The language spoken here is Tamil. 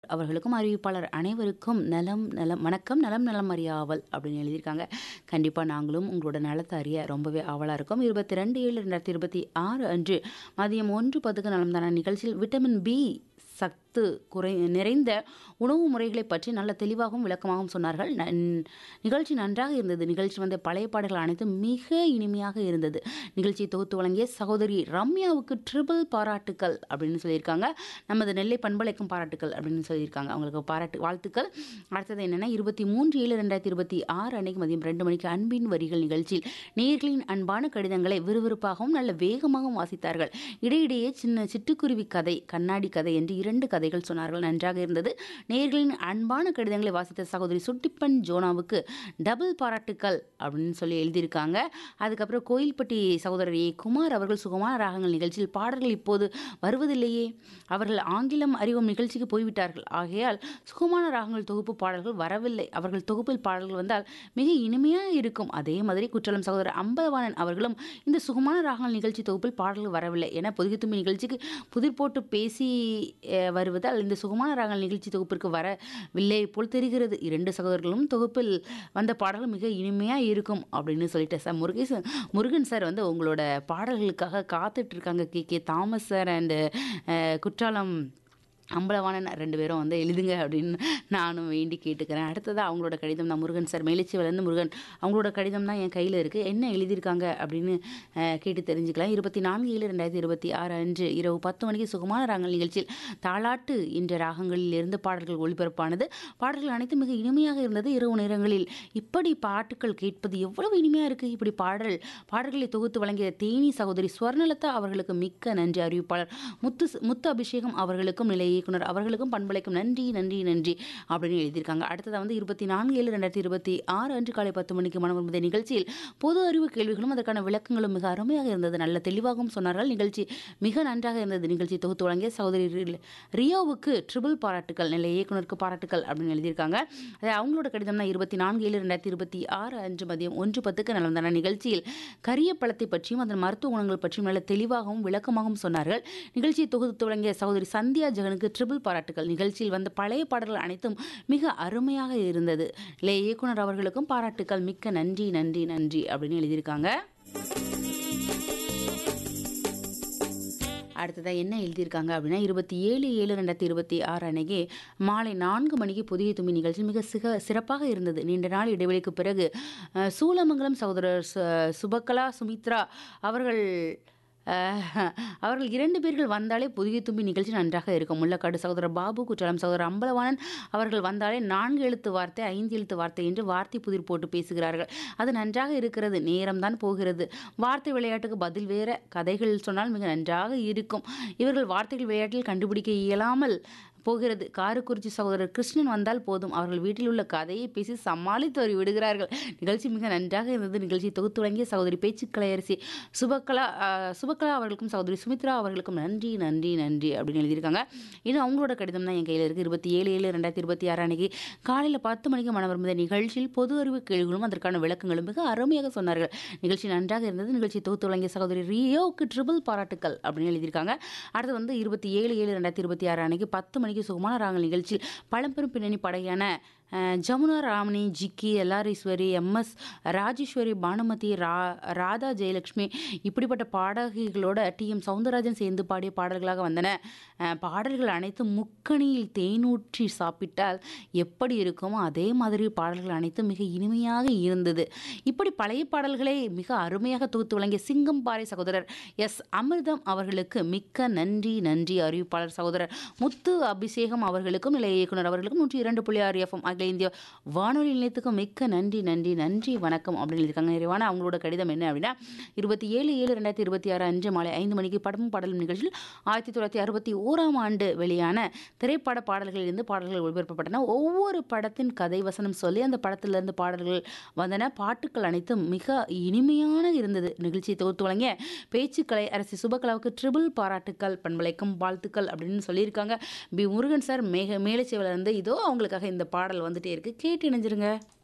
அவர்களுக்கும் அறிவிப்பாளர் அனைவருக்கும் நலம் நலம் வணக்கம் நலம் நலம் அறியாவல் அப்படின்னு எழுதியிருக்காங்க கண்டிப்பாக நாங்களும் உங்களோட நலத்தை அறிய ரொம்பவே ஆவலாக இருக்கும் இருபத்தி ரெண்டு ஏழு ரெண்டாயிரத்தி இருபத்தி ஆறு அன்று மதியம் ஒன்று பத்துக்கு நலம் தான நிகழ்ச்சியில் விட்டமின் பி சத்து குறை நிறைந்த உணவு முறைகளை பற்றி நல்ல தெளிவாகவும் விளக்கமாகவும் சொன்னார்கள் நன்- நிகழ்ச்சி நன்றாக இருந்தது நிகழ்ச்சி வந்த பழைய பாடல்கள் அனைத்தும் மிக இனிமையாக இருந்தது நிகழ்ச்சியை தொகுத்து வழங்கிய சகோதரி ரம்யாவுக்கு ட்ரிபிள் பாராட்டுக்கள் அப்படின்னு சொல்லியிருக்காங்க நமது நெல்லை பண்பலைக்கும் பாராட்டுக்கள் அப்படின்னு சொல்லியிருக்காங்க அவங்களுக்கு பாராட்டு வாழ்த்துக்கள் அடுத்தது என்னென்னா இருபத்தி மூன்று ஏழு ரெண்டாயிரத்தி இருபத்தி ஆறு அன்னைக்கு மதியம் ரெண்டு மணிக்கு அன்பின் வரிகள் நிகழ்ச்சியில் நேர்களின் அன்பான கடிதங்களை விறுவிறுப்பாகவும் நல்ல வேகமாகவும் வாசித்தார்கள் இடையிடையே சின்ன சிட்டுக்குருவி கதை கண்ணாடி கதை என்று இரண்டு கதைகள் சொன்னார்கள் நன்றாக இருந்தது நேர்களின் அன்பான கடிதங்களை வாசித்த சகோதரி சுட்டிப்பன் ஜோனாவுக்கு டபுள் பாராட்டுக்கள் அப்படின்னு சொல்லி எழுதியிருக்காங்க அதுக்கப்புறம் கோயில்பட்டி சகோதரர் ஏ குமார் அவர்கள் சுகமான ராகங்கள் நிகழ்ச்சியில் பாடல்கள் இப்போது வருவதில்லையே அவர்கள் ஆங்கிலம் அறிவும் நிகழ்ச்சிக்கு போய்விட்டார்கள் ஆகையால் சுகமான ராகங்கள் தொகுப்பு பாடல்கள் வரவில்லை அவர்கள் தொகுப்பில் பாடல்கள் வந்தால் மிக இனிமையாக இருக்கும் அதே மாதிரி குற்றலம் சகோதரர் அம்பலவாணன் அவர்களும் இந்த சுகமான ராகங்கள் நிகழ்ச்சி தொகுப்பில் பாடல்கள் வரவில்லை என பொதுகித்தும்பி நிகழ்ச்சிக்கு புதிர் போட்டு பேசி அஹ், வருவதால் இந்த சுகமான ராகங்கள் நிகழ்ச்சி தொகுப்பிற்கு வரவில்லை போல் தெரிகிறது இரண்டு சகோதரர்களும் தொகுப்பில் வந்த பாடல்கள் மிக இனிமையாக இருக்கும் அப்படின்னு சொல்லிட்டு சார் முருகேசன் முருகன் சார் வந்து உங்களோட பாடல்களுக்காக காத்துட்டு இருக்காங்க K K Thomas sir and Kuttralam Ambalavanan ரெண்டு பேரும் வந்து எழுதுங்க அப்படின்னு நானும் வேண்டி கேட்டுக்கிறேன் அடுத்ததாக அவங்களோட கடிதம் தான் முருகன் சார் மேலிச்சி வளர்ந்து முருகன் அவங்களோட கடிதம் தான் என் கையில் இருக்குது என்ன எழுதியிருக்காங்க அப்படின்னு அஹ், கேட்டு தெரிஞ்சுக்கலாம் இருபத்தி நான்கு ஏழு ரெண்டாயிரத்தி இருபத்தி ஆறு அன்று இரவு பத்து மணிக்கு சுகமான ராகங்கள் நிகழ்ச்சியில் தாலாட்டு என்ற ராகங்களில் இருந்து பாடல்கள் ஒளிபரப்பானது பாடல்கள் அனைத்தும் மிக இனிமையாக இருந்தது இரவு நேரங்களில் இப்படி பாட்டுக்கள் கேட்பது எவ்வளவு இனிமையாக இருக்குது இப்படி பாடல் பாடல்களை தொகுத்து வழங்கிய தேனி சகோதரி ஸ்வர்ணலதா அவர்களுக்கு மிக்க நன்றி அறிவிப்பாளர் முத்து முத்து அபிஷேகம் அவர்களுக்கும் நிலை இயக்குனர் அவர்களுக்கும் பண்பலைக்கும் நன்றி நன்றி நன்றி அப்படின்னு எழுதியிருக்காங்க அடுத்ததாக வந்து இருபத்தி நான்கு ஏழு ரெண்டாயிரத்தி இருபத்தி ஆறு அன்று காலை பத்து மணிக்கு மனமுறை நிகழ்ச்சியில் பொது அறிவு கேள்விகளும் அதற்கான விளக்கங்களும் மிக அருமையாக இருந்தது நல்ல தெளிவாகவும் சொன்னார்கள் நிகழ்ச்சி மிக நன்றாக இருந்தது நிகழ்ச்சி தொகுத்து வழங்கிய சகோதரி ரி- ரியோவுக்கு ட்ரிபிள் பாராட்டுக்கள் நிலை இயக்குனருக்கு பாராட்டுக்கள் அப்படின்னு எழுதியிருக்காங்க அது அவங்களோட கடிதம் தான் இருபத்தி நான்கு ஏழு ரெண்டாயிரத்தி இருபத்தி ஆறு அன்று மதியம் ஒன்று பத்துக்கு நடந்தான நிகழ்ச்சியில் கரிய பழத்தை பற்றியும் அதன் மருத்துவ குணங்கள் பற்றியும் நல்ல தெளிவாகவும் விளக்கமாகவும் சொன்னார்கள் நிகழ்ச்சியை தொகுத்து வழங்கிய சகோதரி சந்தியா ஜெகனுக்கு ட்ரிபிள் பாராட்டுகள் நிகழ்ச்சியில் வந்த பழைய பாடல்கள் அனைத்தும் மிக அருமையாக இருந்தது இல்லை இயக்குனர் அவர்களுக்கும் பாராட்டுக்கள் மிக்க நன்றி நன்றி நன்றி அப்படின்னு எழுதியிருக்காங்க அடுத்ததாக என்ன எழுதியிருக்காங்க அப்படின்னா இருபத்தி ஏழு ஏழு ரெண்டாயிரத்தி இருபத்தி ஆறு அன்னைக்கு மாலை நான்கு மணிக்கு புதிய தும்பி நிகழ்ச்சி மிக சிக சிறப்பாக இருந்தது நீண்ட நாள் இடைவெளிக்கு பிறகு அஹ், சூலமங்கலம் சகோதரர் சு- சுபகலா சுமித்ரா அவர்கள் அஹ், அவர்கள் இரண்டு பேர்கள் வந்தாலே புதிய தும்பி நிகழ்ச்சி நன்றாக இருக்கும் முள்ளக்காடு சகோதரர் பாபு குற்றாலம் சகோதரர் அம்பலவாணன் அவர்கள் வந்தாலே நான்கு எழுத்து வார்த்தை ஐந்து எழுத்து வார்த்தை என்று வார்த்தை புதிர் போட்டு பேசுகிறார்கள் அது நன்றாக இருக்கிறது நேரம்தான் போகிறது வார்த்தை விளையாட்டுக்கு பதில் வேற கதைகள் சொன்னால் மிக நன்றாக இருக்கும் இவர்கள் வார்த்தைகள் விளையாட்டில் கண்டுபிடிக்க இயலாமல் போகிறது காரக்குறிச்சி சகோதரர் கிருஷ்ணன் வந்தால் போதும் அவர்கள் வீட்டில் உள்ள கதையை பேசி சமாளித்து வரி விடுகிறார்கள் நிகழ்ச்சி மிக நன்றாக இருந்தது நிகழ்ச்சி தொகுத்து வழங்கிய சகோதரி பேச்சுக்கலையரசி சுபகலா ஆஹ், சுபகலா அவர்களுக்கும் சகோதரி சுமித்ரா அவர்களுக்கும் நன்றி நன்றி நன்றி அப்படின்னு எழுதியிருக்காங்க இது அவங்களோட கடிதம் தான் என் கையில் இருக்குது இருபத்தி ஏழு ஏழு ரெண்டாயிரத்தி இருபத்தி ஆறு அன்னைக்கு காலையில் பத்து மணிக்கு மனவர் முதல் நிகழ்ச்சியில் பொது அறிவு கேள்விகளும் அதற்கான விளக்கங்களும் மிக அருமையாக சொன்னார்கள் நிகழ்ச்சி நன்றாக இருந்தது நிகழ்ச்சி தொகுத்து வழங்கிய சகோதரி ரியோவுக்கு ட்ரிபிள் பாராட்டுக்கள் அப்படின்னு எழுதியிருக்காங்க அடுத்து வந்து இருபத்தி ஏழு ஏழு ரெண்டாயிரத்தி இருபத்தி ஆறு அன்னைக்கு பத்து மணிக்கு சுகமான ராகங்கள் நிகழ்ச்சியில் பழம்பெரும் பின்னணி படையான அஹ், ஜமுனா ராமணி ஜிக்கி எல்லாரீஸ்வரி எம்எஸ் ராஜேஸ்வரி பானுமதி ரா ராதா ஜெயலட்சுமி இப்படிப்பட்ட பாடகிகளோட டி எம் சவுந்தரராஜன் சேர்ந்து பாடிய பாடல்களாக வந்தன அஹ், பாடல்கள் அனைத்தும் முக்கணியில் தேனூற்றி சாப்பிட்டால் எப்படி இருக்குமோ அதே மாதிரி பாடல்கள் அனைத்தும் மிக இனிமையாக இருந்தது இப்படி பழைய பாடல்களை மிக அருமையாக தொகுத்து வழங்கிய சிங்கம் பாறை சகோதரர் எஸ் அமிர்தம் அவர்களுக்கு மிக்க நன்றி நன்றி அறிவிப்பாளர் சகோதரர் முத்து அபிஷேகம் அவர்களுக்கும் நிலைய இயக்குனர் அவர்களுக்கும் நூற்றி இரண்டு புள்ளி ஆறு எஃப்எம் அகில இந்திய வானொலி நிலையத்துக்கும் மிக்க நன்றி நன்றி நன்றி வணக்கம் அப்படின்னு இருக்காங்க நிறைவான அவங்களோட கடிதம் என்ன அப்படின்னா இருபத்தி ஏழு ஏழு ரெண்டாயிரத்தி இருபத்தி ஆறு அன்று மாலை ஐந்து மணிக்கு படமும் பாடலும் நிகழ்ச்சியில் ஆயிரத்தி தொள்ளாயிரத்தி அறுபத்தி ஓராம் ஆண்டு வெளியான திரைப்பட பாடல்களிலிருந்து பாடல்கள் ஒளிபரப்பப்பட்டன ஒவ்வொரு படத்தின் கதை வசனம் சொல்லி அந்த படத்திலிருந்து பாடல்கள் வந்தன பாட்டுக்கள் அனைத்தும் மிக இனிமையான இருந்தது நிகழ்ச்சியை தொகுத்து வழங்கிய பேச்சுக்கலை அரசி சுபகலாவுக்கு ட்ரிபிள் பாராட்டுக்கள் பண்பலைக்கும் வாழ்த்துக்கள் அப்படின்னு சொல்லியிருக்காங்க பி முருகன் சார் மேக மேலச்சேவல இருந்து இதோ அவங்களுக்காக இந்த பாடல் வந்துட்டே இருக்கு கேட்டு இணைஞ்சிருங்க